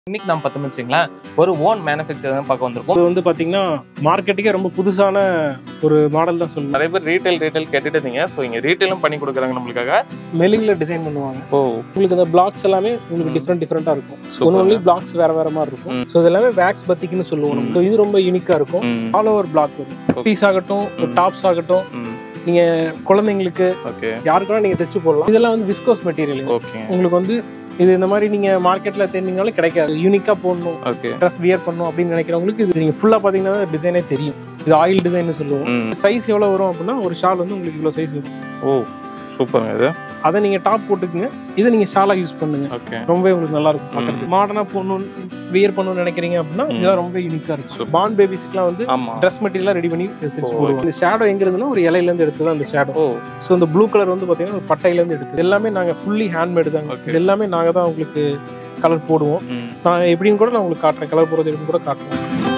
இன்னைக்கு நம்ம பார்த்தோம்னு வச்சுங்களேன் ஒரு ஓன் மேனுஃபேக்சர் தான் பார்க்க வந்திருக்கோம் இது வந்து பாத்தீங்கன்னா மார்க்கெட்டுக்கே ரொம்ப புதுசான ஒரு மாடல் தான் சொல்லணும் நிறைய பேர் ரீட்டைல் ரீட்டைல் கேட்டுட்டு இருந்தீங்க ஸோ இங்க ரீட்டைலும் பண்ணி கொடுக்குறாங்க நம்மளுக்காக மெலிங்ல டிசைன் பண்ணுவாங்க ஓ உங்களுக்கு இந்த பிளாக்ஸ் எல்லாமே உங்களுக்கு ம். டிஃப்ரெண்ட் டிஃப்ரெண்டா இருக்கும் Super. ஒன்று ஒன்லி பிளாக்ஸ் வேற வேற மாதிரி இருக்கும் ம். ஸோ இது எல்லாமே வேக்ஸ் பத்திக்குன்னு சொல்லுவோம் நம்ம. So இது ரொம்ப யூனிக்கா இருக்கும் ஆல் ஓவர் பிளாக் வரும் பீஸ் ஆகட்டும் ம். டாப்ஸ் ஆகட்டும் நீங்க குழந்தைங்களுக்கு ஓகே யாருக்குனா நீங்க தைச்சு போடலாம் இதெல்லாம் வந்து விஸ்கோஸ் மெட்டீரியல் ஓகே உங்களுக்கு வந்து இது இந்த மாதிரி நீங்க மார்க்கெட்ல தேடினாலும் கிடைக்காது யூனிக்கா போடணும் ஓகே ட்ரெஸ் வியர் பண்ணணும் அப்படின்னு நினைக்கிறவங்களுக்கு இது நீங்க ஃபுல்லா பாத்தீங்கன்னா டிசைனே தெரியும் இது ஆயில் டிசைன் சொல்லுவோம் சைஸ் எவ்வளவு வரும் அப்படின்னா ஒரு ஷால் வந்து உங்களுக்கு இவ்வளவு சைஸ் வரும் ஓ சூப்பருங்க இது அதை நீங்க டாப் போட்டுக்குங்க இதை நீங்க ஷாலா யூஸ் பண்ணுங்க ஓகே ரொம்பவே உங்களுக்கு நல்லா இருக்கும் பார்க்கறதுக்கு மாடர்னா போடணும் வியர் பண்ணணும்னு நினைக்கிறீங்க அப்படின்னா ம். இதெல்லாம் ரொம்ப யூனிக்கா இருக்கும் Super. பாண்ட் பேபிஸ்க்குலாம் வந்து ஆமா ட்ரெஸ் மெட்டீரியலாக ரெடி பண்ணி தைச்சு ஓ, போடுவோம் இந்த ஷேடோ எங்க இருந்துன்னா ஒரு இலையில இருந்து எடுத்தது அந்த ஷேடோ ஓ ஸோ இந்த ப்ளூ கலர் வந்து பாத்தீங்கன்னா ஒரு பட்டையில இருந்து எடுத்தது எல்லாமே நாங்க ஃபுல்லி ஹேண்ட்மேடு தாங்க Okay. இது எல்லாமே நாங்க தான் உங்களுக்கு கலர் போடுவோம் ம் நான் எப்படின்னு கூட நான் உங்களுக்கு காட்டுறேன் கலர் போடுறது எப்படின்னு கூட காட்டுறேன்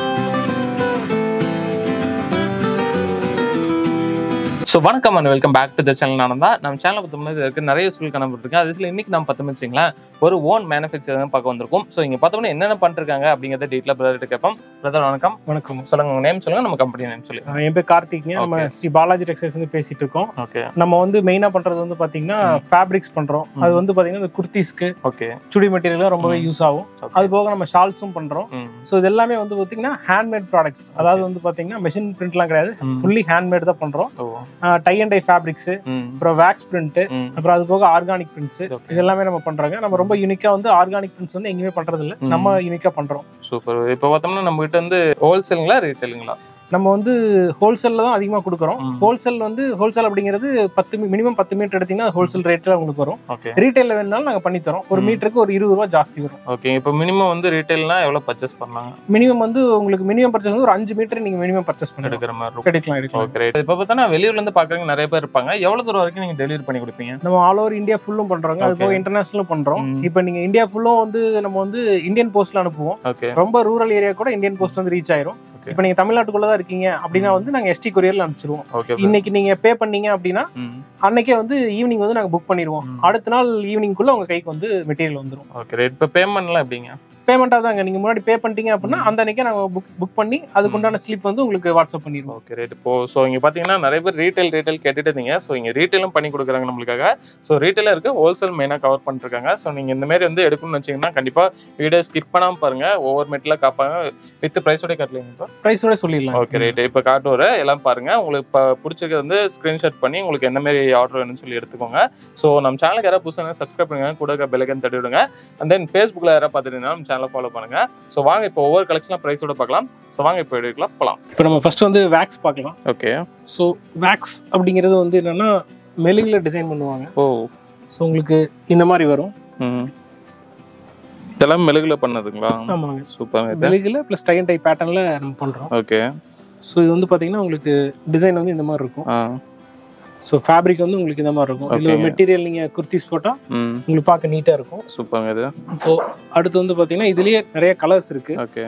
ஸோ வணக்கம் and welcome back to the channel நான் தான் நம்ம சேனலை பார்த்தோம்னா இருக்கு நிறைய சூழல் கணப்பட்டுருக்கு அதில் இன்னைக்கு நம்ம பார்த்தோம் வச்சுங்களேன் ஒரு ஓன் மேனுஃபேக்சர் தான் பார்க்க வந்திருக்கோம் ஸோ இங்கே பார்த்தோம்னா என்னென்ன பண்ணிருக்காங்க அப்படிங்கிறத டீட்டெயிலாக பிரதர்கிட்ட கேட்போம் பிரதர் வணக்கம் வணக்கம் சொல்லுங்க உங்க நேம் சொல்லுங்க நம்ம கம்பெனி நேம் சொல்லி ஆஹ் என் பேர் கார்த்திக்ங்க நம்ம Okay. ஸ்ரீ பாலாஜி டெக்ஸ்டைல்ஸ் வந்து பேசிட்டு இருக்கோம் ஓகே நம்ம வந்து மெயினா பண்றது வந்து பாத்தீங்கன்னா ம். ஃபேப்ரிக்ஸ் பண்றோம் ம். அது வந்து பாத்தீங்கன்னா இந்த குர்த்திஸ்க்கு ஓகே சுடி மெட்டீரியல்லாம் ரொம்பவே ம். யூஸ் ஆகும் அது போக நம்ம ஷால்ஸும் பண்றோம் ஸோ இது எல்லாமே வந்து பாத்தீங்கன்னா ஹேண்ட்மேட் ப்ராடக்ட்ஸ் அதாவது வந்து பாத்தீங்கன்னா மெஷின் பிரிண்ட்லாம் கிடையாது ம். ஃபுல்லி ஹேண்ட்மேட் தான் பண்றோம் ஓ டை அண்ட் டை ஃபேப்ரிக்ஸ் ம் அப்புறம் வேக்ஸ் பிரிண்ட் ம் அப்புறம் அது போக ஆர்கானிக் பிரிண்ட்ஸ் Okay. இது எல்லாமே நம்ம பண்றாங்க நம்ம ரொம்ப யூனிக்கா வந்து ஆர்கானிக் பிரிண்ட்ஸ் வந்து எங்கேயுமே பண்றது இல்ல ம். நம்ம யூனிக்கா பண்றோம் சூப்பர் இப்போ பார்த்தோம்னா நம்ம கிட்ட வந்து ஹோல்சேலுங்களா ரீட்டைலுங்களா நம்ம வந்து ஹோல்சேல்ல தான் அதிகமா கொடுக்குறோம் ம். ஹோல்சேல் வந்து ஹோல்சேல் அப்படிங்கிறது பத்து மினிமம் பத்து மீட்டர் எடுத்தீங்கன்னா ஹோல்சேல் ரேட்ல உங்களுக்கு வரும் ஓகே ரீட்டைல்ல வேணாலும் நாங்க பண்ணி தரோம் ஒரு ம். மீட்டருக்கு ஒரு இருபது ரூபா ஜாஸ்தி வரும் ஓகே இப்போ மினிமம் வந்து ரீட்டைல்னா எவ்வளோ பர்ச்சேஸ் பண்ணலாங்க மினிமம் வந்து உங்களுக்கு மினிமம் பர்ச்சேஸ் வந்து ஒரு அஞ்சு மீட்டர் நீங்க மினிமம் பர்ச்சேஸ் பண்ணி எடுக்கிற மாதிரி இருக்கும் எடுக்கலாம் எடுக்கலாம் ஓகே ரைட் இப்போ பார்த்தோன்னா வெளியூர்ல இருந்து பார்க்குறவங்க நிறைய பேர் இருப்பாங்க எவ்வளோ தூரம் வரைக்கும் நீங்க டெலிவரி பண்ணி கொடுப்பீங்க நம்ம ஆல் ஓவர் இந்தியா ஃபுல்லும் பண்றோங்க அது Okay. போக இன்டர்நேஷனலும் பண்றோம் ம். இப்போ நீங்க இந்தியா ஃபுல்லும் வந்து நம்ம வந்து இந்தியன் போஸ்ட்ல அனுப்புவோம் ஓகே ரொம்ப ரூரல் ஏரியா கூட இந்தியன் போஸ்ட் வந்து ரீச் ஆயிரும் Okay. இப்போ நீங்க தமிழ்நாட்டுக்குள்ள தான் இருக்கீங்க அப்படின்னா வந்து நாங்க எஸ்டி கொரியர்ல அனுப்பிச்சிருவோம் ஓகே இன்னைக்கு நீங்க பே பண்ணீங்க அப்படின்னா ம் அன்னைக்கே வந்து ஈவினிங் வந்து நாங்க புக் பண்ணிடுவோம் ம். அடுத்த நாள் ஈவினிங்குள்ள உங்க கைக்கு வந்து மெட்டீரியல் வந்துரும் ஓகே ரைட் இப்போ பேமெண்ட்லாம் எப்படிங்க பேமெண்டா தாங்க நீங்க முன்னாடி பே பண்ணிட்டீங்க அப்படின்னா ம். அந்த அன்னைக்கே நாங்க புக் புக் பண்ணி அதுக்குண்டான ஸ்லிப் வந்து உங்களுக்கு வாட்ஸ்அப் பண்ணிடுவோம் ஓகே ரைட் இப்போ ஸோ இங்கே பார்த்தீங்கன்னா நிறைய பேர் ரீட்டைல் ரீட்டைல் கேட்டுட்டு இருந்தீங்க ஸோ இங்கே ரீட்டைலும் பண்ணி கொடுக்குறாங்க நம்மளுக்காக ஸோ ரீட்டைலாக இருக்கு ஹோல்சேல் மெயினாக கவர் பண்ணிருக்காங்க ஸோ நீங்கள் இந்த மாதிரி வந்து எடுக்கணும்னு வச்சீங்கன்னா கண்டிப்பாக வீடியோ ஸ்கிப் பண்ணாமல் பாருங்க ஒவ்வொரு மெட்டில் காப்பாங்க வித் ப்ரைஸோட கட்டலைங்க பிரைஸோட சொல்லிடலாம் ஓகே ரைட் இப்போ காட்டுவார் எல்லாம் பாருங்க உங்களுக்கு இப்போ பிடிச்சிருக்கிறது வந்து ஸ்க்ரீன்ஷாட் பண்ணி உங்களுக்கு என்ன மாதிரி ஆர்டர் வேணும்னு சொல்லி எடுத்துக்கோங்க ஸோ நம்ம சேனலுக்கு யாராவது புதுசாக சப்ஸ்கிரைப் பண்ணுங்க கூட இருக்க பெல்லைக்கன் தட்டி விடுங்க அண்ட் தென் ஃபேஸ்புக்கில் யாராவது பார்த்துட்டீங்கன்னா நம்ம சேனலை ஃபாலோ பண்ணுங்க ஸோ வாங்க இப்போ ஒவ்வொரு கலெக்ஷனாக ப்ரைஸோட பார்க்கலாம் ஸோ வாங்க இப்போ எடுக்கலாம் போகலாம் இப்போ நம்ம ஃபர்ஸ்ட் வந்து வேக்ஸ் பார்க்கலாம் ஓகே ஸோ வேக்ஸ் அப்படிங்கிறது வந்து என்னன்னா மெலிங்ல டிசைன் பண்ணுவாங்க ஓ ஸோ உங்களுக்கு இந்த மாதிரி வரும் ம் இதெல்லாம் மெழுகுல பண்ணதுங்களா ஆமாங்க சூப்பர் இது மெழுகுல ப்ளஸ் டை அண்ட் டை பேட்டர்ன்ல நம்ம பண்றோம் ஓகே ஸோ இது வந்து பாத்தீங்கன்னா உங்களுக்கு டிசைன் வந்து இந்த மாதிரி இருக்கும் ஆ ஸோ ஃபேப்ரிக் வந்து உங்களுக்கு இந்த மாதிரி இருக்கும் இதுல Okay. மெட்டீரியல் நீங்க குர்த்திஸ் போட்டா ம் உங்களுக்கு பார்க்க நீட்டா இருக்கும் சூப்பருங்க இது இப்போ அடுத்து வந்து பாத்தீங்கன்னா இதுலயே நிறைய கலர்ஸ் இருக்கு ஓகே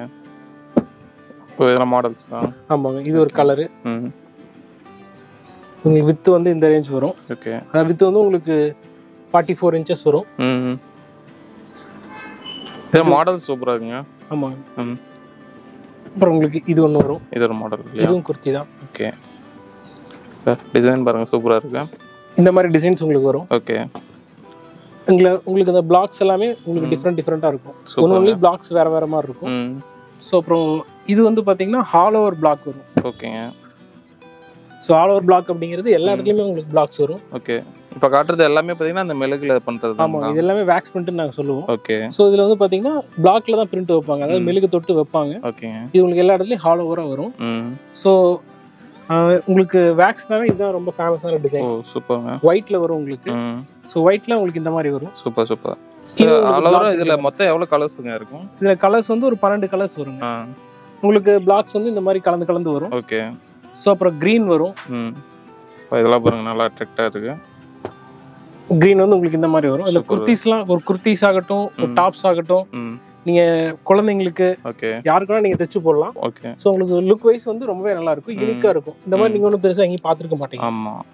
ஓ இதெல்லாம் மாடல்ஸ்க்கா ஆமாங்க இது ஒரு கலரு ம் உங்களுக்கு வித்து வந்து இந்த ரேஞ்ச் வரும் ஓகே அதாவது வித்து வந்து உங்களுக்கு ஃபார்ட்டி ஃபோர் இன்ச்சஸ் வரும் ம் இது மாடல் சூப்பராக இருக்குங்க ஆமாங்க ம் அப்புறம் உங்களுக்கு இது ஒன்று வரும் இது ஒரு மாடல் இல்லையா இதுவும் குர்த்தி தான் ஓகே டிசைன் பாருங்க சூப்பராக இருக்கு இந்த மாதிரி டிசைன்ஸ் உங்களுக்கு வரும் ஓகே உங்களை உங்களுக்கு இந்த பிளாக்ஸ் எல்லாமே உங்களுக்கு ம். டிஃப்ரெண்ட் டிஃப்ரெண்ட்டாக இருக்கும் ஒன்று சூப்பர் ஒன்லி பிளாக்ஸ் வேற வேற மாதிரி இருக்கும் ம் ஸோ அப்புறம் இது வந்து பார்த்தீங்கன்னா ஹால் ஓவர் பிளாக் வரும் ஓகேங்க ஸோ ஆல் ஓவர் பிளாக் அப்படிங்கிறது எல்லா ம். இடத்துலையுமே உங்களுக்கு பிளாக்ஸ் வரும் ஓகே இப்போ காட்டுறது எல்லாமே பார்த்தீங்கன்னா அந்த மெழுகுல பண்ணுறது ஆமாங்க இது எல்லாமே வேக்ஸ் பிரிண்ட்னு நாங்கள் சொல்லுவோம் ஓகே ஸோ இதில் வந்து பார்த்தீங்கன்னா பிளாக்ல தான் பிரிண்ட் வைப்பாங்க அதாவது ம். மெழுகு தொட்டு வைப்பாங்க ஓகேங்க இது உங்களுக்கு எல்லா இடத்துலையும் ஹால் ஓவராக வரும் ம் ஸோ உங்களுக்கு வேக்ஸ்னாவே இதுதான் ரொம்ப ஃபேமஸான ஓ டிசைன் சூப்பருங்க ஒயிட்ல வரும் உங்களுக்கு ம் ஸோ ஒயிட்ல உங்களுக்கு இந்த மாதிரி வரும் சூப்பர் சூப்பர் இது உங்களுக்கு அளவுல black இதுல மொத்தம் எவ்வளவு கலர்ஸுங்க இருக்கும் இதுல கலர்ஸ் வந்து ஒரு பன்னெண்டு கலர்ஸ் வருங்க ஆ உங்களுக்கு பிளாக்ஸ் வந்து இந்த மாதிரி கலந்து கலந்து வரும் ஓகே ஸோ அப்புறம் க்ரீன் வரும் ம் இப்போ இதெல்லாம் பாருங்க நல்லா அட்ராக்டாக இருக்கு க்ரீன் வந்து உங்களுக்கு இந்த மாதிரி வரும் இல்ல Super. குர்த்திஸ்லாம் ஒரு குர்த்திஸ் ஆகட்டும் ஒரு ம். டாப்ஸ் ஆகட்டும் ம் நீங்க குழந்தைங்களுக்கு ஓகே யாருக்குனா நீங்க தைச்சு போடலாம் ஓகே ஸோ உங்களுக்கு லுக் வைஸ் வந்து ரொம்பவே நல்லா இருக்கும் ம். யூனிக்கா இருக்கும் இந்த மாதிரி ம். நீங்க ஒன்றும் பெருசா எங்கேயும் பார்த்துருக்க மாட்டீங்க ஆமா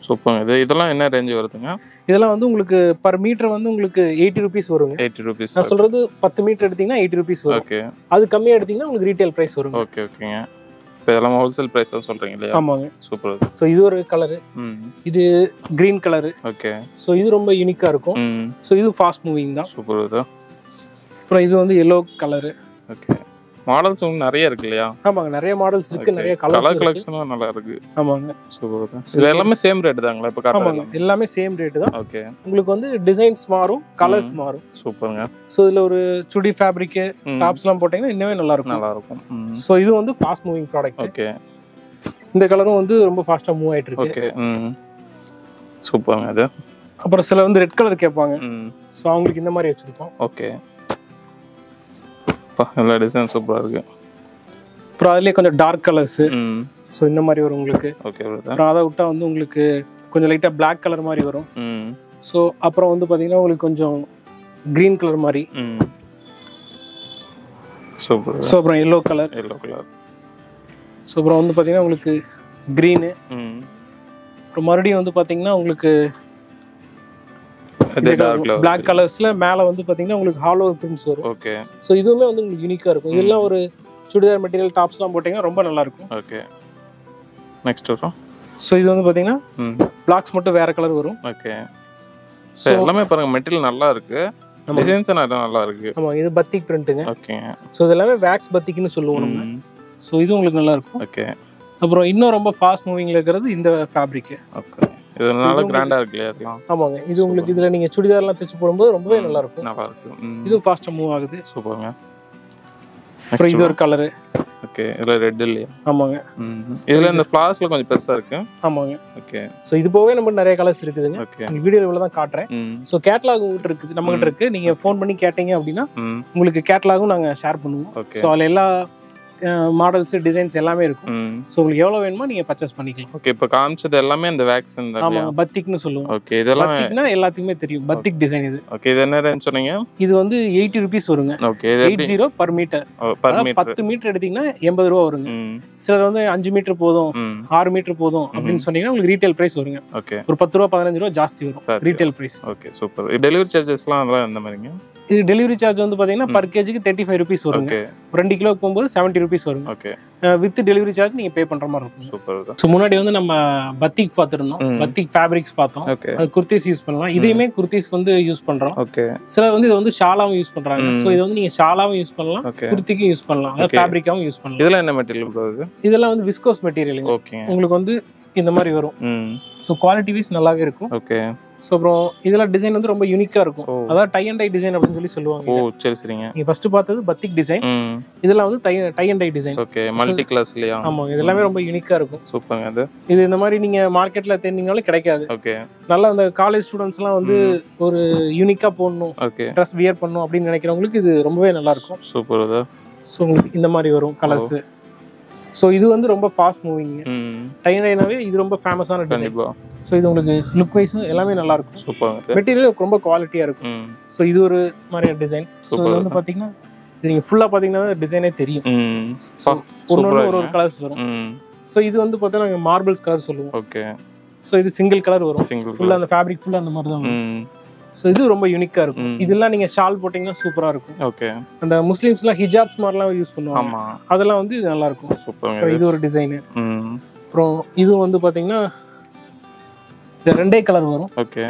சூப்பர் இது இதெல்லாம் என்ன ரேஞ்ச் வருதுங்க இதெல்லாம் வந்து உங்களுக்கு பர் மீட்டர் வந்து உங்களுக்கு எயிட்டி ருபீஸ் வருங்க எயிட்டி ருபீஸ் நான் சொல்றது பத்து மீட்டர் எடுத்தீங்கன்னா எயிட்டி ருபீஸ் வரும் ஓகே அது கம்மியா எடுத்தீங்கன்னா உங்களுக்கு ரீட்டைல் பிரைஸ் வரும் ஓகே ஓகேங்க இப்போ இதெல்லாம் ஹோல்சேல் ப்ரைஸ் தான் சொல்கிறீங்க இல்லையா ஆமாங்க சூப்பர் இது ஸோ இது ஒரு கலரு ம் இது கிரீன் கலரு ஓகே ஸோ இது ரொம்ப யூனிக்கா இருக்கும் ம் ஸோ இது ஃபாஸ்ட் மூவிங் தான் சூப்பர் இது அப்புறம் இது வந்து எல்லோ கலரு ஓகே மாடல்ஸ் உங்களுக்கு நிறைய இருக்கு இல்லையா ஆமாங்க நிறைய மாடல்ஸ் இருக்கு நிறைய கலர் கலர்ஸ் கலெக்ஷனும் நல்லா இருக்கு ஆமாங்க சூப்பர் இது எல்லாமே சேம் ரேட் தாங்களா இப்போ ஆமாங்க காட்டுறாங்க எல்லாமே சேம் ரேட்டு தான் ஓகே உங்களுக்கு வந்து டிசைன்ஸ் மாறும் கலர்ஸ் மாறும் சூப்பருங்க ஸோ இதுல ஒரு சுடி ஃபேப்ரிக்கு ம். டாப்ஸ்லாம் போட்டீங்கன்னா இன்னுமே நல்லா இருக்கும் நல்லா இருக்கும் ம் ஸோ இது வந்து ஃபாஸ்ட் மூவிங் ப்ராடக்ட் ஓகே இந்த கலரும் வந்து ரொம்ப ஃபாஸ்ட்டாக மூவ் ஆயிட்டு இருக்கு ஓகே ம் சூப்பருங்க அது அப்புறம் சில வந்து ரெட் கலர் கேட்பாங்க ம் ஸோ அவங்களுக்கு இந்த மாதிரி வச்சிருக்கோம் ஓகே பா எல்லா டிசைன் சூப்பராக இருக்கு அப்புறம் அதுலேயே கொஞ்சம் டார்க் கலர்ஸ் ம் ஸோ இந்த மாதிரி வரும் உங்களுக்கு ஓகே பிரதர் அப்புறம் அதை விட்டா வந்து உங்களுக்கு கொஞ்சம் லைட்டாக Black கலர் மாதிரி வரும் ம் ஸோ அப்புறம் வந்து பார்த்தீங்கன்னா உங்களுக்கு கொஞ்சம் க்ரீன் கலர் மாதிரி ம் சூப்பர் ஸோ அப்புறம் yellow colour yellow colour so அப்புறம் வந்து பார்த்தீங்கன்னா உங்களுக்கு க்ரீனு ம் அப்புறம் மறுபடியும் வந்து பார்த்தீங்கன்னா உங்களுக்கு இது டார்க் கலர் பிளாக் கலர்ஸில் மேலே வந்து பார்த்தீங்கன்னா உங்களுக்கு ஹாலோ பிரிண்ட்ஸ் வரும் ஓகே ஸோ இதுவுமே வந்து உங்களுக்கு யூனிக்காக இருக்கும் இதெல்லாம் ஒரு சுடிதார் மெட்டீரியல் டாப்ஸ்லாம் போட்டிங்கன்னா ரொம்ப நல்லா இருக்கும் ஓகே நெக்ஸ்ட் வரும் ஸோ இது வந்து பார்த்தீங்கன்னா ம் பிளாக்ஸ் மட்டும் வேற கலர் வரும் ஓகே ஸோ எல்லாமே பாருங்க மெட்டீரியல் நல்லா இருக்கு ஆமா. டிசைன்ஸ் நல்லா நல்லா இருக்கு ஆமாம் இது பத்திக் பிரிண்ட்டுங்க ஓகே ஸோ இது எல்லாமே வேக்ஸ் பத்திக்னு சொல்லுவோம் நம்ம ஸோ இது உங்களுக்கு நல்லா இருக்கும் ஓகே அப்புறம் இன்னும் ரொம்ப ஃபாஸ்ட் மூவிங்கில் இருக்கிறது இந்த ஃபேப்ரிக் ஓகே இது நல்லா கிராண்டா இருக்கு இல்லையா அதெல்லாம் ஆமாங்க இது உங்களுக்கு இதில் நீங்கள் சுடிதார்லாம் தைச்சு போடும்போது ரொம்பவே நல்லா இருக்கும் நல்லா இருக்கு ம் இதுவும் ஃபாஸ்ட்டாக மூவ் ஆகுது சூப்பருங்க அப்புறம் இது ஒரு கலரு ஓகே இதுல ரெட் இல்லையா ஆமாங்க ம் இதுல இந்த ஃபிளார்ஸ்ல கொஞ்சம் பெருசா இருக்கு ஆமாங்க ஓகே ஸோ இது போகவே நம்ம நிறைய கலர்ஸ் இருக்குதுங்க ஓகே உங்களுக்கு வீடியோ இவ்வளோ தான் காட்டுறேன் ம் ஸோ கேட்லாக் உங்ககிட்ட இருக்குது நம்ம கிட்ட இருக்கு நீங்கள் ஃபோன் பண்ணி கேட்டீங்க அப்படின்னா ம் உங்களுக்கு கேட்லாகும் நாங்கள் ஷேர் பண்ணுவோம் ஓகே ஸோ அதில் எல்லா மாடல்ஸ் டிசைன்ஸ் எல்லாமே இருக்கும் ம் ஸோ உங்களுக்கு எவ்வளோ வேணுமோ நீங்கள் பர்ச்சேஸ் பண்ணிக்கலாம் ஓகே இப்போ காமிச்சது எல்லாமே இந்த வேக்சின் தான் இல்லையா ஆமாங்க பத்திக்னு சொல்லுவோம் ஓகே இதெல்லாம் பத்திக்னா எல்லாத்துக்குமே தெரியும் பத்திக் டிசைன் இது ஓகே இது என்ன ரேஞ்ச் சொன்னீங்க இது வந்து எயிட்டி ருபீஸ் வருங்க ஓகே இது எயிட் எப்படி zero per metre per metre பத்து மீட்டர் எடுத்தீங்கன்னா எண்பது ரூபா வருங்க ம் சிலர் வந்து அஞ்சு மீட்டர் போதும் ம் ஆறு மீட்டர் போதும் அப்படின்னு சொன்னீங்கன்னா உங்களுக்கு ரீட்டைல் பிரைஸ் வருங்க ஓகே ஒரு பத்து ரூபா பதினஞ்சு ரூபா ஜாஸ்தி வரும் சரி. Retail price okay super delivery சார்ஜஸ்லாம் அதெல்லாம் எந்த மாதிரிங்க இது டெலிவரி சார்ஜ் வந்து பாத்தீங்கன்னா பர் கேஜிக்கு தேர்ட்டி ஃபைவ் ருபீஸ் வருங்க ஓகே ரெண்டு கிலோ போகும்போது செவன்ட்டி ருபீஸ் வருங்க ஓகே வித் டெலிவரி சார்ஜ் நீங்க பே பண்ற மாதிரி இருக்கும் சூப்பர் தான் ஸோ முன்னாடி வந்து நம்ம பத்திக் பார்த்துருந்தோம் ம். பத்திக் ஃபேப்ரிக்ஸ் பார்த்தோம் ஓகே அது குர்த்திஸ் யூஸ் பண்ணலாம் இதையுமே குர்த்திஸ் வந்து யூஸ் பண்றோம் ஓகே சிலர் வந்து இது வந்து ஷாலாவும் யூஸ் பண்றாங்க ம். ஸோ இது வந்து நீங்க ஷாலாவும் யூஸ் பண்ணலாம் ஓகே குர்த்திக்கும் யூஸ் பண்ணலாம் அதாவது Okay. ஃபேப்ரிக்காவும் யூஸ் பண்ணலாம் இதெல்லாம் என்ன மெட்டீரியல் ப்ரோ இது இதெல்லாம் வந்து விஸ்கோஸ் மெட்டீரியலுங்க ஓகேங்க உங்களுக்கு வந்து இந்த மாதிரி வரும் ம் ஸோ குவாலிட்டி வைஸ் நல்லாவே இருக்கும் ஓகே ஸோ அப்புறம் இதெல்லாம் டிசைன் வந்து ரொம்ப யூனிக்கா இருக்கும் ஓ. அதாவது டை அண்ட் டை டிசைன் அப்படின்னு சொல்லி சொல்லுவாங்க ஓ சரி சரிங்க நீங்க ஃபர்ஸ்ட் பார்த்தது பத்திக் டிசைன் ம் இதெல்லாம் வந்து tie tie and tie design okay multi class இல்லையா ஆமா இது எல்லாமே ரொம்ப யூனிக்கா இருக்கும் சூப்பருங்க அது இது இந்த மாதிரி நீங்க மார்க்கெட்ல தேடினீங்கனாலும் கிடைக்காது ஓகே நல்லா அந்த காலேஜ் ஸ்டூடெண்ட்ஸ் எல்லாம் வந்து ஒரு யூனிக்கா போடணும் ஓகே ட்ரெஸ் வியர் பண்ணணும் அப்படின்னு நினைக்கிறவங்களுக்கு இது ரொம்பவே நல்லா இருக்கும் சூப்பர் அது ஸோ உங்களுக்கு இந்த மாதிரி வரும் கலர்ஸ் ஸோ இது வந்து ரொம்ப ஃபாஸ்ட் மூவிங் ம் டைனாவே இது ரொம்ப ஃபேமஸான டிசைன் கண்டிப்பா ஸோ இது உங்களுக்கு லுக் வைஸும் எல்லாமே நல்லா இருக்கும் சூப்பருங்க அது மெட்டீரியல் ரொம்ப குவாலிட்டியா இருக்கும் ம் ஸோ இது ஒரு மாதிரியான டிசைன் ஸோ Super. இது வந்து பாத்தீங்கன்னா இது நீங்க ஃபுல்லா பாத்தீங்கன்னா டிசைனே தெரியும் ம் ஸோ ஒன்று சூப்பரா ஒரு ஒரு கலர்ஸ் வரும் ம் ஸோ இது வந்து பார்த்தீங்கன்னா மார்பிள்ஸ் கலர் சொல்லுவோம் ஓகே ஸோ இது சிங்கிள் கலர் வரும் சிங்கிள் ஃபுல்லா அந்த ஃபேப்ரிக் ஃபுல்லா அந்த மாதிரி தான் வரும் ம் ஸோ இது ரொம்ப யூனிக்கா இருக்கும் ம். இதெல்லாம் நீங்க ஷால் போட்டீங்கன்னா சூப்பரா இருக்கும் ஓகே அந்த முஸ்லீம்ஸ்லாம் ஹிஜாப்ஸ் மாதிரிலாம் யூஸ் பண்ணுவாங்க ஆமா அதெல்லாம் வந்து இது நல்லா இருக்கும் சூப்பருங்க அப்புறம் இது இது ஒரு டிசைனு ம் அப்புறம் இதுவும் வந்து பாத்தீங்கன்னா இந்த ரெண்டே கலர் வரும் ஓகே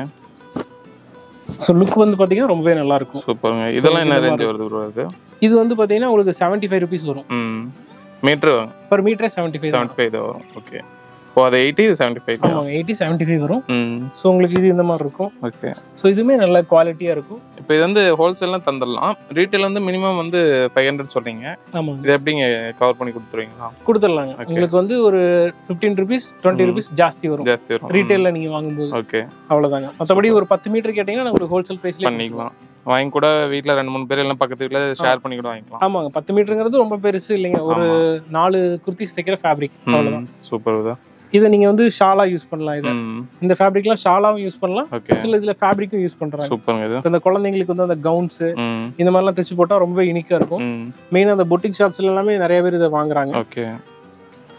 ஸோ லுக் வந்து பாத்தீங்கன்னா ரொம்பவே நல்லா இருக்கும் சூப்பருங்க இதெல்லாம் என்ன இந்த ரேஞ்ச் வருது ப்ரோ இது இது வந்து பாத்தீங்கன்னா உங்களுக்கு செவன்ட்டி ஃபைவ் ருபீஸ் வரும் ம் மீட்ரு பர் மீட்டரே செவன்ட்டி ஃபைவ் செவன்ட்டி ஃபைவ் தான் வரும் ஓகே இப்போ அது எயிட்டி இது செவன்ட்டி ஃபைவ் ஆமாங்க எயிட்டி செவன்ட்டி ஃபைவ் வரும் ம் ஸோ உங்களுக்கு இது இந்த மாதிரி இருக்கும் ஓகே ஸோ இதுவுமே நல்ல குவாலிட்டியா இருக்கும் இப்போ இது வந்து ஹோல்சேல்லாம் தந்துடலாம் ரீட்டைல் வந்து மினிமம் வந்து ஃபைவ் ஹண்ட்ரட் சொல்றீங்க ஆமாங்க இது எப்படிங்க கவர் பண்ணி கொடுத்துருவீங்களா கொடுத்துடலாங்க Okay. உங்களுக்கு வந்து ஒரு ஃபிஃப்டீன் ருபீஸ் டுவெண்ட்டி ம். ருபீஸ் ஜாஸ்தி வரும் ஜாஸ்தி வரும் ரீட்டைல்ல நீங்க வாங்கும்போது ஓகே அவ்வளவுதாங்க மற்றபடி ஒரு பத்து மீட்டர் கேட்டீங்கன்னா நான் உங்களுக்கு ஹோல்சேல் பிரைஸ்ல பண்ணிக்கலாம் வாங்கி கூட வீட்ல ரெண்டு மூணு பேர் எல்லாம் பக்கத்து வீட்ல ஷேர் பண்ணி கூட வாங்கிக்கலாம் ஆமாங்க பத்து மீட்டருங்கிறது ரொம்ப பெருசு இல்லைங்க ஒரு நாலு குர்த்திஸ் தைக்கிற ஃபேப்ரிக் அவ்வளவுதான் சூப்பர் தான் இதை நீங்க வந்து ஷாலா யூஸ் பண்ணலாம் இதை ம் இந்த ஃபேப்ரிக்லாம் ஷாலாவும் யூஸ் பண்ணலாம் ஓகே சில இதுல ஃபேப்ரிக்கும் யூஸ் பண்றாங்க சூப்பருங்க இது இப்ப இந்த குழந்தைங்களுக்கு வந்து அந்த கவுன்ஸ் ம் இந்த மாதிரிலாம் தைச்சு போட்டா ரொம்ப யூனிக்கா இருக்கும் ம் மெயினா அந்த பொட்டிக் ஷாப்ஸ்ல எல்லாமே நிறைய பேர் இதை வாங்குறாங்க ஓகே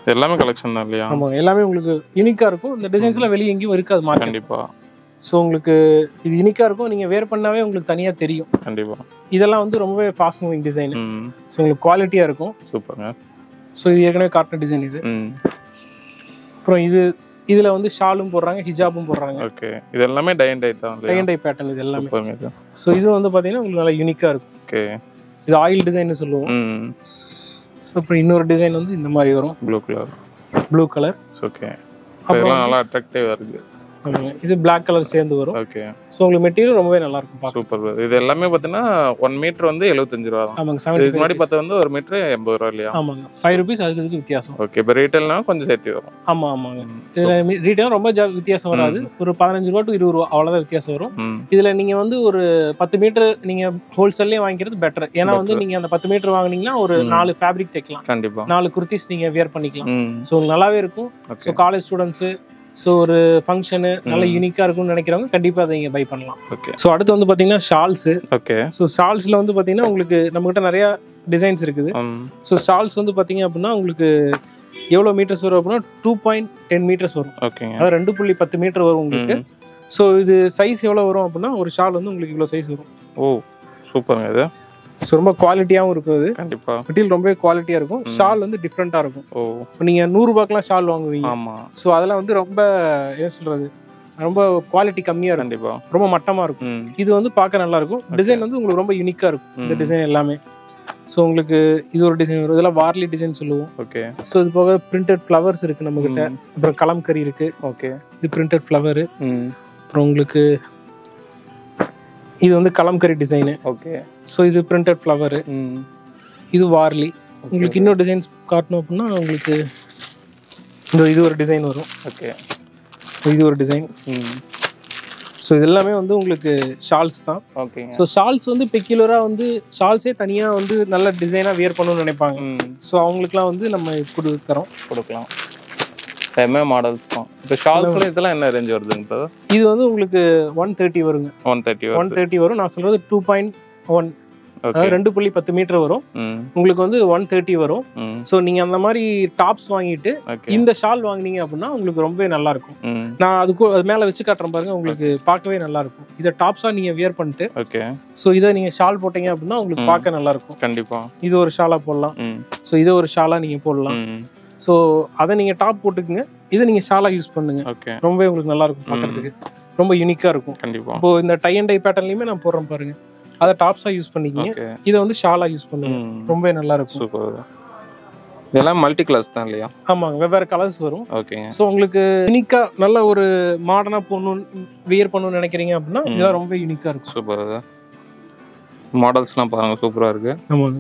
இது எல்லாமே கலெக்ஷன் தான் இல்லையா ஆமாங்க எல்லாமே உங்களுக்கு யூனிக்கா இருக்கும் இந்த டிசைன்ஸ்லாம் வெளியே எங்கேயும் இருக்காது மார்க்கெட் கண்டிப்பா ஸோ உங்களுக்கு இது யூனிக்கா இருக்கும் நீங்க வேர் பண்ணாவே உங்களுக்கு தனியா தெரியும் கண்டிப்பா இதெல்லாம் வந்து ரொம்பவே ஃபாஸ்ட் மூவிங் டிசைன் ம் ஸோ உங்களுக்கு குவாலிட்டியா இருக்கும் சூப்பருங்க ஸோ இது ஏற்கனவே காட்டின டிசைன் இது ம் அப்புறம் இது இதுல வந்து ஷாலும் போடுறாங்க ஹிஜாபும் போடுறாங்க ஓகே இது எல்லாமே டை அண்ட் டை தான் டை இல்லையா அண்ட் டை பேட்டர்ன் இது எல்லாமே சூப்பருங்க இது ஸோ இது வந்து பாத்தீங்கன்னா உங்களுக்கு நல்லா யூனிக்கா இருக்கும் ஓகே இது ஆயில் டிசைன் சொல்லுவோம் ம் ஸோ அப்புறம் இன்னொரு டிசைன் வந்து இந்த மாதிரி வரும் blue colour blue colour okay இதெல்லாம் நல்லா அட்ராக்டிவா இருக்கு இது Black கலர் சேர்ந்து வரும் ஓகே ஸோ உங்களுக்கு மெட்டீரியல் ரொம்பவே நல்லா இருக்கும் பார்க்க சூப்பர் இது எல்லாமே பார்த்தீங்கன்னா ஒன் மீட்டர் வந்து எழுபத்தஞ்சு ரூபா தான் ஆமாங்க இதுக்கு செவன்டி முன்னாடி பார்த்தா வந்து ஒரு மீட்டர் எண்பது ரூபா இல்லையா ஆமாங்க ஃபைவ் ருபீஸ் அதுக்கு இதுக்கு வித்தியாசம் ஓகே இப்போ ரீட்டைல்னா கொஞ்சம் சேர்த்து வரும் ஆமா ஆமாங்க இதுல ரீட்டைல் ரொம்ப ஜா- வித்தியாசம் வராது ஒரு பதினஞ்சு ரூபா டு இருபது ரூபா அவ்வளவுதான் வித்தியாசம் வரும் ம் இதுல நீங்க வந்து ஒரு பத்து மீட்டர் நீங்க ஹோல்சேல்லே வாங்கிக்கிறது பெட்டர் ஏன்னா வந்து நீங்க அந்த பத்து மீட்டர் வாங்குனீங்கன்னா ஒரு நாலு ஃபேப்ரிக் தைக்கலாம் கண்டிப்பா நாலு குர்த்திஸ் நீங்க வியர் பண்ணிக்கலாம் ம் ஸோ நல்லாவே இருக்கும் so okay college students so ஒரு ஃபங்க்ஷனு நல்ல யூனிக்காக இருக்கும்னு நினைக்கிறவங்க கண்டிப்பாக அதை நீங்கள் பை பண்ணலாம் ஓகே ஸோ அடுத்து வந்து பார்த்தீங்கன்னா ஷால்ஸு ஓகே ஸோ ஷால்ஸில் வந்து பார்த்தீங்கன்னா உங்களுக்கு நம்மகிட்ட நிறையா டிசைன்ஸ் இருக்குது ம் ஸோ ஷால்ஸ் வந்து பார்த்தீங்க அப்படின்னா உங்களுக்கு எவ்வளோ மீட்டர்ஸ் வரும் அப்படின்னா டூ பாயிண்ட் டென் மீட்டர்ஸ் வரும் ஓகேங்க அதாவது ரெண்டு புள்ளி பத்து மீட்டர் வரும் உங்களுக்கு ம். ஸோ இது சைஸ் எவ்வளோ வரும் அப்படின்னா ஒரு ஷால் வந்து உங்களுக்கு இவ்வளோ சைஸ் வரும் ஓ சூப்பருங்க இது ஸோ ரொம்ப குவாலிட்டியாகவும் இருக்கும் அது கண்டிப்பா மெட்டீரியல் ரொம்பவே குவாலிட்டியாக இருக்கும் ஷால் வந்து டிஃப்ரெண்ட்டாக இருக்கும் ஓ இப்போ நீங்கள் நூறுரூபாக்கெலாம் ஷால் வாங்குவீங்க ஆமா ஸோ அதெல்லாம் வந்து ரொம்ப என்ன சொல்கிறது ரொம்ப குவாலிட்டி கம்மியாக இருக்கும் கண்டிப்பா ரொம்ப மட்டமாக இருக்கும் ம் இது வந்து பார்க்க நல்லா இருக்கும் டிசைன் வந்து உங்களுக்கு ரொம்ப யூனிக்காக இருக்கும் இந்த ம். டிசைன் எல்லாமே ஸோ உங்களுக்கு இது ஒரு டிசைன் வரும் இதெல்லாம் வார்லி டிசைன் சொல்லுவோம் ஓகே ஸோ இது போக பிரிண்டட் ஃப்ளவர்ஸ் இருக்கு நம்ம கிட்ட அப்புறம் கலம்கரி இருக்கு ஓகே இது பிரிண்டட் ஃப்ளவர் ம் அப்புறம் உங்களுக்கு இது வந்து கலம்கரி டிசைனு ஓகே ஸோ இது பிரிண்டட் ஃப்ளவர் ம் இது வார்லி உங்களுக்கு இன்னொரு டிசைன்ஸ் காட்டணும் அப்படின்னா உங்களுக்கு இந்த இது ஒரு டிசைன் வரும் ஓகே இது ஒரு டிசைன் ம் ஸோ இது எல்லாமே வந்து உங்களுக்கு ஷால்ஸ் தான் ஓகேங்க ஸோ ஷால்ஸ் வந்து பெக்யூலராக வந்து ஷால்ஸே தனியாக வந்து நல்ல டிசைனாக வியர் பண்ணணும்னு நினைப்பாங்க ம் ஸோ அவங்களுக்குலாம் வந்து நம்ம கொடுக்குறோம் கொடுக்கலாம் எல்லாமே மாடல்ஸ் தான் இப்போ ஷால்ஸ்ல இதெல்லாம் என்ன ரேஞ்ச் வருதுங்க brother? இது வந்து உங்களுக்கு ஒன் தேர்ட்டி வருங்க ஒன் தேர்ட்டி ஒன் வருது தேர்ட்டி வரும் நான் சொல்றது டூ பாயிண்ட் ஒன் ஓகே அதாவது ரெண்டு புள்ளி பத்து மீட்டர் வரும் ம் உங்களுக்கு வந்து ஒன் தேர்ட்டி வரும் ம் ஸோ நீங்க அந்த மாதிரி டாப்ஸ் வாங்கிட்டு ஓகே இந்த ஷால் வாங்குனீங்க அப்படின்னா உங்களுக்கு ரொம்பவே நல்லா இருக்கும் ம் நான் அதுக்கு அது மேல வச்சு காட்டுறேன் பாருங்க உங்களுக்கு பார்க்கவே நல்லா இருக்கும் இதை டாப்ஸா நீங்க வியர் பண்ணிட்டு ஓகே ஸோ இதை நீங்க ஷால் போட்டீங்க அப்படின்னா உங்களுக்கு ம். பார்க்க நல்லா இருக்கும் கண்டிப்பா இது ஒரு ஷாலா போடலாம் ம் ஸோ இதை ஒரு ஷாலா நீங்க போடலாம் ம் ஸோ அதை நீங்க டாப் போட்டுக்குங்க இதை நீங்க ஷாலா யூஸ் பண்ணுங்க ஓகே ரொம்பவே உங்களுக்கு நல்லா இருக்கும் பார்க்கறதுக்கு ரொம்ப யூனிக்கா இருக்கும் கண்டிப்பா இப்போ இந்த டை அண்ட் டை பேட்டர்ன்லயுமே நான் போடுறேன் பாருங்க அதை டாப்ஸா யூஸ் பண்ணிக்கிங்க ஓகே இதை வந்து ஷாலா யூஸ் பண்ணுங்க ம் ரொம்பவே நல்லா இருக்கும் சூப்பர் இதெல்லாம் மல்டி கிளாஸ் தான் இல்லையா ஆமாங்க வெவ்வேறு கலர்ஸ் வரும் ஓகேங்க ஸோ உங்களுக்கு யூனிக்கா நல்ல ஒரு மாடர்னா போகணும்னு வியர் பண்ணணும்னு நினைக்கிறீங்க அப்படின்னா இதெல்லாம் ரொம்ப யூனிக்கா இருக்கும் சூப்பர் அது மாடல்ஸ்லாம் பாருங்க சூப்பரா இருக்கு ஆமாங்க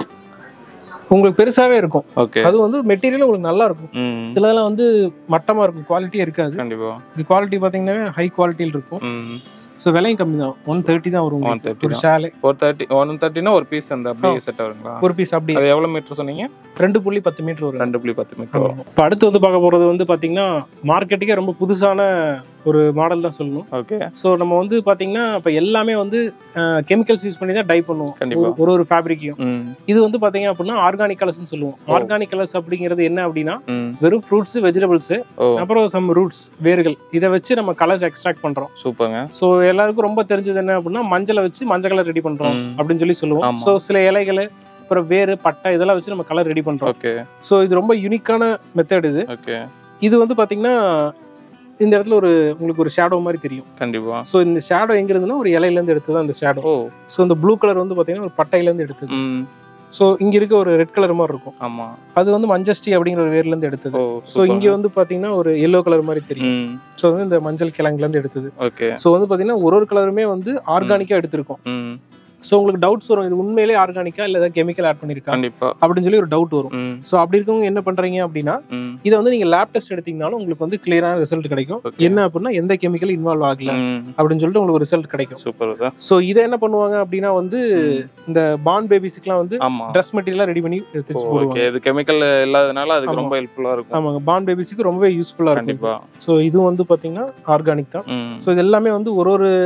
உங்களுக்கு பெருசாவே இருக்கும் ஓகே அது வந்து மெட்டீரியல் உங்களுக்கு நல்லா இருக்கும் ம் சிலதெல்லாம் வந்து மட்டமா இருக்கும் குவாலிட்டியே இருக்காது கண்டிப்பா இது குவாலிட்டி பாத்தீங்கன்னா ஹை குவாலிட்டியில் இருக்கும் ம் ஸோ விலையும் கம்மி தான் ஒன் தேர்ட்டி தான் வரும் உங்களுக்கு. 130 ஒரு ஷாலே ஒரு தேர்ட்டி ஒன் தேர்ட்டினா ஒரு பீஸ் அந்த அப்படியே செட் ஆகுங்களா ஒரு பீஸ் அப்படி அது எவ்வளவு மீட்டர் சொன்னீங்க ரெண்டு புள்ளி பத்து மீட்டர் வரும் ரெண்டு புள்ளி பத்து மீட்டர் வரும் இப்போ அடுத்து வந்து பார்க்க போறது வந்து பாத்தீங்கன்னா மார்க்கெட்டுக்கே ரொம்ப புதுசான ஒரு மாடல் தான் சொல்லணும் ஓகே ஸோ நம்ம வந்து பாத்தீங்கன்னா இப்போ எல்லாமே வந்து கெமிக்கல்ஸ் யூஸ் பண்ணி தான் டை பண்ணுவோம் கண்டிப்பா. ஒரு- ஒரு ஒரு ஃபேப்ரிக்கையும் ம் இது வந்து பாத்தீங்க அப்படின்னா ஆர்கானிக் கலர்ஸ்னு சொல்லுவோம் ஆர்கானிக் கலர்ஸ் அப்படிங்கிறது என்ன அப்படின்னா ம் வெறும் ஃப்ரூட்ஸ் வெஜிடபிள்ஸ் ஓ அப்புறம் சம் ரூட்ஸ் வேர்கள் இதை வச்சு நம்ம கலர்ஸ் எக்ஸ்ட்ராக்ட் பண்றோம் சூப்பருங்க ஸோ எல்லாருக்கும் ரொம்ப தெரிஞ்சது என்ன அப்படின்னா மஞ்சளை வச்சு மஞ்சள் கலர் ரெடி பண்றோம் ம். அப்படின்னு சொல்லி சொல்லுவோம் ஆமா. ஸோ சில இலைகள் அப்புறம் வேறு பட்டை இதெல்லாம் வச்சு நம்ம கலர் ரெடி பண்றோம் ஓகே ஸோ இது ரொம்ப யூனிக்கான மெத்தட் இது ஓகே இது வந்து பாத்தீங்கன்னா இந்த இடத்துல ஒரு உங்களுக்கு ஒரு ஷேடோ மாதிரி தெரியும் கண்டிப்பா ஸோ இந்த ஷேடோ எங்க இருந்துன்னா ஒரு இலையில இருந்து எடுத்தது அந்த ஷேடோ ஓ ஸோ இந்த ப்ளூ கலர் வந்து பாத்தீங்கன்னா ஒரு பட்டையில இருந்து எடுத்தது ம் ஸோ இங்க இருக்க ஒரு ரெட் கலர் மாதிரி இருக்கும் ஆமா அது வந்து மஞ்சஸ்டி அப்படிங்கிற ஒரு வேர்ல இருந்து எடுத்தது ஓ ஸோ இங்க வந்து பாத்தீங்கன்னா ஒரு எல்லோ கலர் மாதிரி தெரியும் ம் ஸோ வந்து இந்த மஞ்சள் கிழங்குல இருந்து எடுத்தது ஓகே ஸோ வந்து பாத்தீங்கன்னா ஒரு ஒரு கலருமே வந்து ஆர்கானிக்கா எடுத்திருக்கோம் ம் ஸோ உங்களுக்கு டவுட்ஸ் வரும் இது உண்மையிலே ஆர்கானிக்கா இல்ல ஏதாவது கெமிக்கல் ஆட் பண்ணிருக்கா கண்டிப்பா அப்படின்னு சொல்லி ஒரு டவுட் வரும் ம் ஸோ அப்படி இருக்கவங்க என்ன பண்றீங்க அப்படின்னா ம் இதை வந்து நீங்க லேப் டெஸ்ட் எடுத்தீங்கனாலும் உங்களுக்கு வந்து கிளியரான ரிசல்ட் கிடைக்கும் Okay. என்ன அப்படின்னா எந்த கெமிக்கல் இன்வால்வ் ஆகல ம் அப்படின்னு சொல்லிட்டு உங்களுக்கு ஒரு ரிசல்ட் கிடைக்கும் சூப்பர் தான் ஸோ இதை என்ன பண்ணுவாங்க அப்படின்னா வந்து இந்த பாண்ட் பேபிஸ்க்குலாம் வந்து ஆமா ட்ரெஸ் மெட்டீரியலாக ரெடி பண்ணி தைச்சு போடுவாங்க ஓகே இது கெமிக்கல் இல்லாதனால அதுக்கு ஆமா. ரொம்ப ஹெல்ப்ஃபுல்லா இருக்கும் ஆமாங்க பாண்ட் பேபிஸ்க்கு ரொம்பவே யூஸ்ஃபுல்லாக இருக்கும் கண்டிப்பா ஸோ இது வந்து பார்த்தீங்கன்னா ஆர்கானிக் தான் ம் ஸோ இது எல்லாமே வந்து ஒரு ஒரு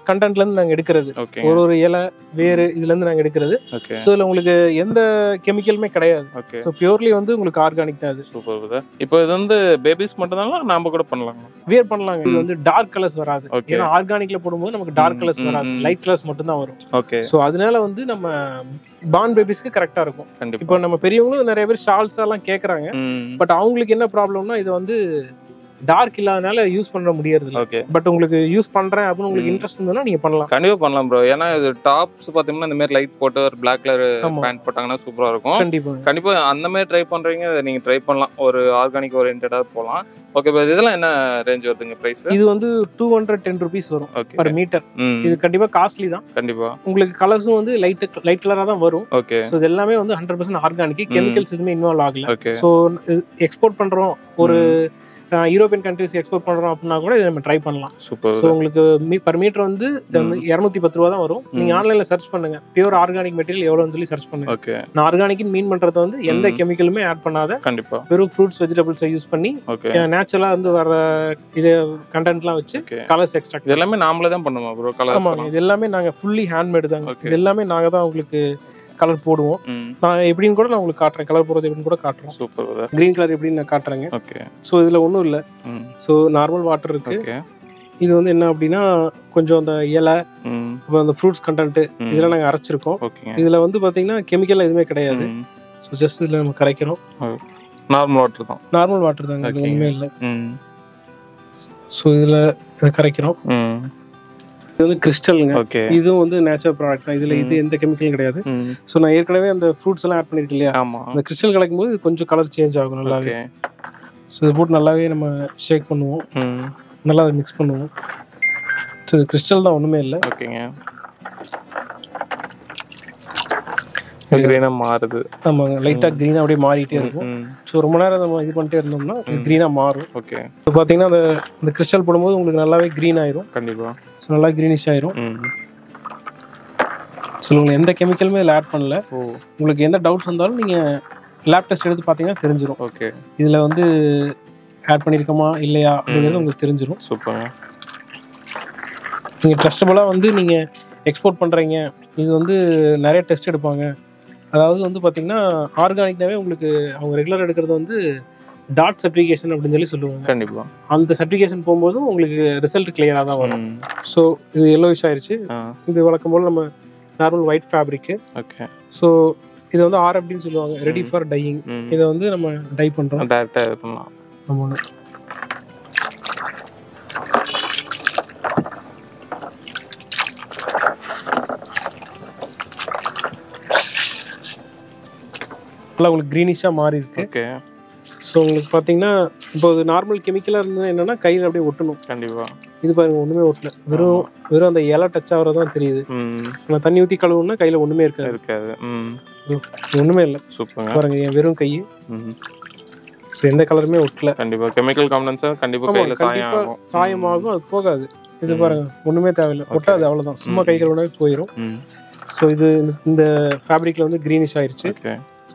கண்டென்ட்ல இருந்து நாங்க எடுக்கிறது ஓகே ஒரு ஒரு இலை வேறு இதுல இருந்து நாங்க எடுக்கிறது ஓகே ஸோ இதுல உங்களுக்கு எந்த கெமிக்கலுமே கிடையாது ஓகே ஸோ பியூர்லி வந்து உங்களுக்கு ஆர்கானிக் தான் அது சூப்பர் பிரதர் இப்போ இது வந்து பேபிஸ் மட்டும் தான் நாம கூட பண்ணலாம் வியர் பண்ணலாங்க இது வந்து டார்க் கலர்ஸ் வராது ஓகே ஏன்னா ஆர்கானிக்ல போடும்போது நமக்கு டார்க் ம், கலர்ஸ் ம், வராது ம். லைட் கலர்ஸ் மட்டும் தான் வரும் ஓகே ஸோ அதனால வந்து நம்ம பான் பேபிஸ்க்கு கரெக்டா இருக்கும் கண்டிப்பா இப்போ நம்ம பெரியவங்களும் நிறைய பேர் ஷால்ஸ் எல்லாம் கேக்குறாங்க ம் பட் அவங்களுக்கு என்ன ப்ராப்ளம்னா இது வந்து டார்க் இல்லாதனால யூஸ் பண்ண முடியறது இல்ல ஓகே பட் உங்களுக்கு யூஸ் பண்றேன் அப்படின்னு உங்களுக்கு ம். இன்ட்ரெஸ்ட் இருந்ததுன்னா நீங்க பண்ணலாம் கண்டிப்பா பண்ணலாம் ப்ரோ ஏன்னா இது டாப்ஸ் பாத்தீங்கன்னா இந்த மாதிரி லைட் போட்டு ஒரு பிளாக் கலர் ஆமா பேண்ட் போட்டாங்கன்னா சூப்பரா இருக்கும் கண்டிப்பா கண்டிப்பா அந்த மாதிரி ட்ரை பண்றீங்க இதை நீங்க ட்ரை பண்ணலாம் ஒரு ஆர்கானிக் ஓரியன்டா போகலாம் ஓகே இப்போ இதெல்லாம் என்ன ரேஞ்ச் வருதுங்க பிரைஸ் இது வந்து டூ ஹண்ட்ரட் டென் ருபீஸ் வரும் ஓகே பர் மீட்டர் ம் இது கண்டிப்பா காஸ்ட்லி தான் கண்டிப்பா உங்களுக்கு கலர்ஸும் வந்து லைட் லைட் கலரா தான் வரும் ஓகே ஸோ இது எல்லாமே வந்து ஹண்ட்ரட் பர்சன்ட் ஆர்கானிக் கெமிக்கல்ஸ் எதுவுமே இன்வால்வ் ஆகல ஓகே ஸோ எக்ஸ்போர்ட் பண்றோம் ஒரு யூரோப்பியன் கண்ட்ரிஸ் எக்ஸ்போர்ட் பண்றோம் அப்படின்னா கூட இதை நம்ம ட்ரை பண்ணலாம் சூப்பர் ஸோ உங்களுக்கு பர் மீட்டர் வந்து இரநூத்தி பத்து ரூபா தான் வரும் நீங்க ஆன்லைன்ல சர்ச் பண்ணுங்க பியூர் ஆர்கானிக் மெட்டீரியல் எவ்வளோன்னு சொல்லி சர்ச் பண்ணுங்க ஓகே நான் ஆர்கானிக் மீன் பண்றது வந்து எந்த ம். கெமிக்கலுமே ஆட் பண்ணாத கண்டிப்பா வெறும் ஃப்ரூட்ஸ் வெஜிடபிள்ஸை யூஸ் பண்ணி ஓகே நேச்சுரலா வந்து வர இது கண்டென்ட்லாம் வச்சு ஓகே கலர்ஸ் எக்ஸ்ட்ராக்ட் இது எல்லாமே நாமளே தான் பண்ணுமா ப்ரோ ஆமாங்க கலர்ஸ் இது எல்லாமே நாங்க ஃபுல்லி ஹேண்ட்மேடு தாங்க Okay. இது எல்லாமே நாங்க தான் உங்களுக்கு கலர் போடுவோம் ம் நான் எப்படின்னு கூட நான் உங்களுக்கு காட்டுறேன் கலர் போடுறது எப்படின்னு கூட காட்டுறோம் சூப்பர் கிரீன் கலர் எப்படின்னு நான் காட்டுறேங்க ஓகே ஸோ இதுல ஒன்றும் இல்லை ம் ஸோ நார்மல் வாட்டர் இருக்கு ஓகே இது வந்து என்ன அப்படின்னா கொஞ்சம் அந்த இலை ம் அப்புறம் அந்த ஃப்ரூட்ஸ் கண்டென்ட் ம். இதெல்லாம் நாங்கள் அரைச்சிருக்கோம் ஓகேங்க இதுல வந்து பாத்தீங்கன்னா கெமிக்கல் எதுவுமே கிடையாது ம் ஸோ ஜஸ்ட் இதுல நம்ம கரைக்கிறோம் நார்மல் வாட்டர் தான் நார்மல் வாட்டர் தாங்க இது Okay. ஒண்ணுமே இல்லை ம் ஸோ இதுல இதை கரைக்கிறோம் ம் இது வந்து கிறிஸ்டலுங்க ஓகே இதுவும் வந்து நேச்சுரல் ப்ராடக்ட் தான் இதுல இது எந்த கெமிக்கலும் கிடையாது ம் ஸோ நான் ஏற்கனவே அந்த ஃப்ரூட்ஸ் எல்லாம் ஆட் பண்ணிருக்கேன் இல்லையா ஆமா அந்த கிறிஸ்டல் கலக்கும் போது இது கொஞ்சம் கலர் சேஞ்ச் ஆகும் நல்லாவே ஓகே ஸோ இது போட்டு நல்லாவே நம்ம ஷேக் பண்ணுவோம் ம் நல்லா அதை மிக்ஸ் பண்ணுவோம் ஸோ இது கிறிஸ்டல் தான் ஒண்ணுமே இல்லை ஓகேங்க கிரீனா மாறுது ஆமாங்க லைட்டா க்ரீனா அப்படியே மாறிட்டே இருக்கும் ம் ஸோ ரொம்ப நேரம் நம்ம இது பண்ணிட்டே இருந்தோம்னா இது க்ரீனா மாறும் ஓகே இப்போ பார்த்தீங்கன்னா அந்த இந்த கிறிஸ்டல் போடும்போது உங்களுக்கு நல்லாவே க்ரீன் ஆயிரும் கண்டிப்பா ஸோ நல்லா க்ரீனிஷ் ஆயிரும் ம் ஸோ உங்களுக்கு எந்த கெமிக்கலுமே இதில் ஆட் பண்ணல ஓ உங்களுக்கு எந்த டவுட்ஸ் வந்தாலும் நீங்கள் லேப் டெஸ்ட் எடுத்து பார்த்தீங்கன்னா தெரிஞ்சிரும் ஓகே இதில் வந்து ஆட் பண்ணியிருக்கோமா இல்லையா அப்படிங்கிறது உங்களுக்கு தெரிஞ்சிரும் சூப்பருங்க நீங்கள் ட்ரஸ்டபுளாக வந்து நீங்கள் எக்ஸ்போர்ட் பண்ணுறீங்க இது வந்து நிறைய டெஸ்ட் எடுப்பாங்க அதாவது வந்து பார்த்தீங்கன்னா ஆர்கானிக்னாவே உங்களுக்கு அவங்க ரெகுலர் எடுக்கிறது வந்து டாட் சர்டிஃபிகேஷன் அப்படின்னு சொல்லி சொல்லுவாங்க கண்டிப்பா அந்த சர்டிஃபிகேஷன் போகும்போது உங்களுக்கு ரிசல்ட் கிளியராக தான் வரும் ம் ஸோ இது எல்லோயிஷ் ஆயிருச்சு ஆ இது வழக்கம் போல் நம்ம நார்மல் ஒயிட் ஃபேப்ரிக்கு ஓகே ஸோ இது வந்து ஆர் அப்படின்னு சொல்லுவாங்க ரெடி ஃபார் டையிங் ம் இதை வந்து நம்ம டை பண்ணுறோம் டேரக்டா இது பண்ணலாம் ஆமாங்க நல்லா உங்களுக்கு க்ரீனிஷாக மாறி இருக்கு ஓகே ஸோ உங்களுக்கு பார்த்தீங்கன்னா இப்போ இது நார்மல் கெமிக்கலாக இருந்தது என்னன்னா கையில் அப்படியே ஒட்டணும் கண்டிப்பா இது பாருங்க ஒன்றுமே ஒட்டல வெறும் வெறும் அந்த இலை டச் ஆகிறது தான் தெரியுது ம் நம்ம தண்ணி ஊற்றி கழுவுனா கையில் ஒன்றுமே இருக்காது இருக்காது ம் ஒன்றுமே இல்லை சூப்பருங்க பாருங்க என் வெறும் கை ம் ஸோ எந்த கலருமே ஒட்டல கண்டிப்பா கெமிக்கல் காம்பனன்ஸா கண்டிப்பா ஆமா, கையில சாயம் கண்டிப்பா ஆகும் சாயமாகும் அது போகாது இது ம். பாருங்க ஒண்ணுமே தேவையில்லை ஒட்டாது அவ்வளவுதான் சும்மா கை கழுவுனாவே போயிடும் ம் ஸோ இது இந்த- இந்த ஃபேப்ரிக்ல வந்து க்ரீனிஷ் ஆயிருச்சு ஓகே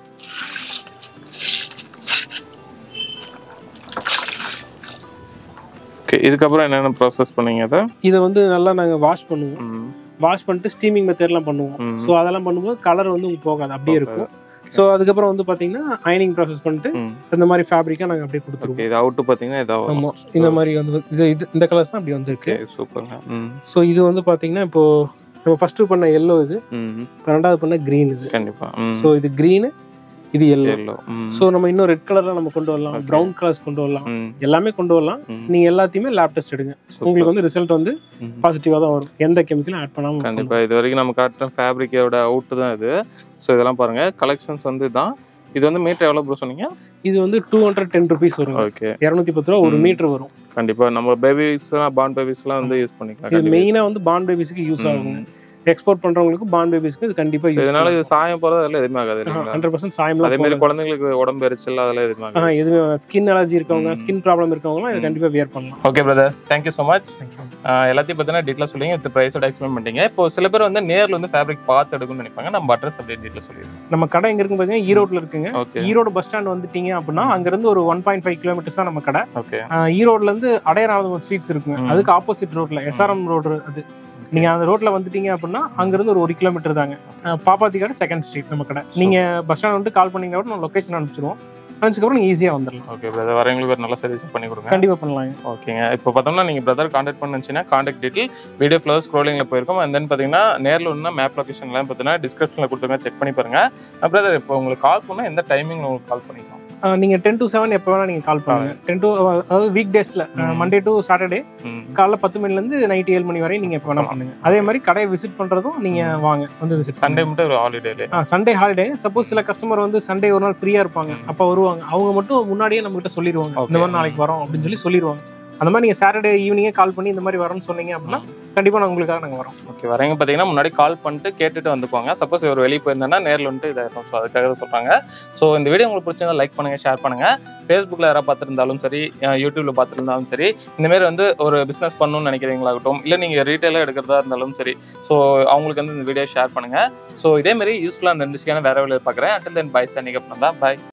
ஓகே இதுக்கப்புறம் என்னென்ன ப்ராசஸ் பண்ணீங்க அதை இதை வந்து நல்லா நாங்க வாஷ் பண்ணுவோம் ம் வாஷ் பண்ணிட்டு ஸ்டீமிங் மெத்தட்லாம் பண்ணுவோம் ம். ஸோ அதெல்லாம் பண்ணும்போது கலர் வந்து உங்களுக்கு போகாது அப்படியே இருக்கும் ஸோ அதுக்கப்புறம் வந்து பாத்தீங்கன்னா அயனிங் ப்ராசஸ் பண்ணிட்டு ம் இந்த மாதிரி ஃபேப்ரிக்கா நாங்க அப்படியே கொடுத்துருவோம் ஓகே இது அவுட்டு பார்த்தீங்கன்னா இதாக வரும் ஆமா இந்த மாதிரி வந்து இது இது இந்த கலர்ஸ் தான் அப்படி வந்திருக்கு ஓகே சூப்பருங்க ம் ஸோ இது வந்து பாத்தீங்கன்னா இப்போ நம்ம ஃபர்ஸ்ட் பண்ண எல்லோ இது ம் ரெண்டாவது பண்ண க்ரீன் இது கண்டிப்பா ம் ஸோ இது க்ரீனு இது எல்லோ எல்லோ ம் ஸோ நம்ம இன்னும் ரெட் கலர்ல நம்ம கொண்டு வரலாம் Okay. ப்ரௌன் கலர்ஸ் கொண்டு வரலாம் ம் எல்லாமே கொண்டு வரலாம் ம் நீங்க எல்லாத்தையுமே லேப் டெஸ்ட் எடுங்க உங்களுக்கு வந்து ரிசல்ட் வந்து ம். பாசிட்டிவா தான் வரும் எந்த கெமிக்கலும் ஆட் பண்ணாம கண்டிப்பா இது வரைக்கும் நம்ம காட்டுற ஃபேப்ரிக்கோட அவுட்டு தான் இது ஸோ இதெல்லாம் பாருங்க கலெக்ஷன்ஸ் வந்து தான் இது வந்து மீட்டர் எவ்வளோ ப்ரோ சொன்னீங்க இது வந்து டூ ஹண்ட்ரட் டென் ருபீஸ் வரும் ஓகே இரநூத்தி பத்து ரூபா ஒரு ம். மீட்டர் வரும் கண்டிப்பா நம்ம பேபிஸ்லாம் பான் பேபிஸ்லாம் வந்து யூஸ் பண்ணிக்கலாம் இது கண்டிப்பா. மெயினா வந்து பாண்ட் பேபிஸ்க்கு யூஸ் ஆகும் ம். எக்ஸ்போர்ட் பண்றவங்களுக்கு பாண்ட் பேபிஸ்க்கு இது கண்டிப்பா யூஸ் இதனால இது சாயம் போறது அதெல்லாம் எதுவுமே ஆகாது இல்லைங்களா ஹண்ட்ரட் பர்சன்ட் சாயம்லாம் அதே மாதிரி போகாது. குழந்தைங்களுக்கு உடம்பு எரிச்சல் அதெல்லாம் எதுவுமே ஆகாது ஆஹ் எதுவுமே ஸ்கின் அலர்ஜி இருக்கவங்க ம். ஸ்கின் ப்ராப்ளம் இருக்கவங்கலாம் இதை ம். கண்டிப்பா வியர் பண்ணலாம் okay brother thank you so much எல்லாத்தையும் பத்தினா டீட்டெயிலாக சொல்லிங்க வித் ப்ரைஸோட எக்ஸ்பிளைன் பண்ணிட்டீங்க இப்போ சில பேர் வந்து நேர்ல வந்து ஃபேப்ரிக் பார்த்து எடுக்கணும்னு நினைப்பாங்க நம்ம அட்ரஸ் அப்படியே டீட்டெயில் சொல்லிடுங்க நம்ம கடை எங்க இருக்கு பாத்தீங்கன்னா ஈரோட்ல இருக்குங்க ஓகே ஈரோடு பஸ் ஸ்டாண்ட் வந்துட்டீங்க அப்படின்னா அங்க இருந்து ஒரு ஒன் பாயிண்ட் ஃபைவ் கிலோமீட்டர்ஸ் தான் நம்ம கடை ஓகே ஆஹ் ஈரோட்ல இருந்து அடையராவது ஸ்ட்ரீட்ஸ் இருக்குங்க ம். அதுக்கு ஆப்போசிட் ரோட்ல எஸ்ஆர்எம் ரோடு அது நீங்க அந்த ரோட்ல வந்துட்டீங்க அப்படின்னா அங்கிருந்து ஒரு ஒரு கிலோமீட்டர் தாங்க அஹ் பாப்பாத்தி கடை செகண்ட் ஸ்ட்ரீட் நம்ம கடை நீங்க பஸ் ஸ்டாண்ட் வந்து கால் பண்ணீங்கன்னா கூட நான் லொகேஷன் அனுப்பிச்சிடுவோம் அனுப்பிச்சதுக்கப்புறம் நீங்க ஈஸியா வந்துடலாம் ஓகே பிரதர் வரவங்களுக்கு ஒரு நல்ல சர்வீஸ் பண்ணி கொடுங்க கண்டிப்பா பண்ணலாங்க ஓகேங்க இப்போ பார்த்தோம்னா நீங்கள் பிரதர் காண்டாக்ட் பண்ணுச்சுன்னா காண்டாக்ட் டீட்டெயில் வீடியோ ஃப்ளவர் ஸ்க்ரோலிங்கில் போயிருக்கோம் அண்ட் தென் பார்த்தீங்கன்னா நேரில் ஒன்றா மேப் லொகேஷன்லாம் பார்த்தீங்கன்னா டிஸ்கிரிப்ஷனில் கொடுத்துருங்க செக் பண்ணி பாருங்க பிரதர் இப்போ உங்களுக்கு கால் பண்ணால் எந்த டைமிங் உங்களுக்கு கால் பண்ணிக்கலாம் அஹ் நீங்க டென் டு செவன் எப்போ வேணா நீங்க கால் பண்ணுங்க டென் டு அதாவது வீக் டேஸ்ல ம். மண்டே டு சாட்டர்டே ம் காலைல பத்து மணில இருந்து நைட் ஏழு மணி வரை நீங்க எப்போ வேணா பண்ணுங்க அதே மாதிரி கடையை விசிட் பண்றதும் நீங்க வாங்க வந்து விசிட் சண்டே மட்டும் ஒரு ஹாலிடேலே சண்டே ஹாலிடே சப்போஸ் சில கஸ்டமர் வந்து சண்டே ஒரு நாள் ஃப்ரீயா இருப்பாங்க ம். அப்ப வருவாங்க அவங்க மட்டும் முன்னாடியே நம்ம கிட்ட சொல்லிடுவாங்க Okay. இந்த மாதிரி நாளைக்கு வரோம் அப்படின்னு சொல்லி சொல்லிடுவாங்க அந்த மாதிரி நீங்க சாட்டர்டே ஈவினிங்கே கால் பண்ணி இந்த மாதிரி வரோம்னு சொன்னீங்க அப்படின்னா கண்டிப்பா நான் உங்களுக்காக நாங்க வரோம் ஓகே வரவங்க பார்த்தீங்கன்னா முன்னாடி கால் பண்ணிட்டு கேட்டுட்டு வந்துக்குவாங்க சப்போஸ் இவர் வெளியே போயிருந்தேன்னா நேரில் வந்துட்டு இதாயிருக்கும் ஸோ அதுக்காக தான் சொல்கிறாங்க ஸோ இந்த வீடியோ உங்களுக்கு பிடிச்சிருந்தா லைக் பண்ணுங்க ஷேர் பண்ணுங்க ஃபேஸ்புக்கில் யாராவது பார்த்துருந்தாலும் சரி அஹ் யூடியூப்ல பார்த்துருந்தாலும் சரி இந்த மாதிரி வந்து ஒரு பிஸ்னஸ் பண்ணணும்னு நினைக்கிறீங்களாகட்டும் இல்லை நீங்கள் ரீட்டைலாக எடுக்கிறதா இருந்தாலும் சரி ஸோ அவங்களுக்கு வந்து இந்த வீடியோ ஷேர் பண்ணுங்க ஸோ இதே மாதிரி யூஸ்ஃபுல்லாக இருந்துச்சுக்கான வேற வேலையை பார்க்குறேன் அட்டன் தென் பை சனிக்கு அப்புறம் தான் பை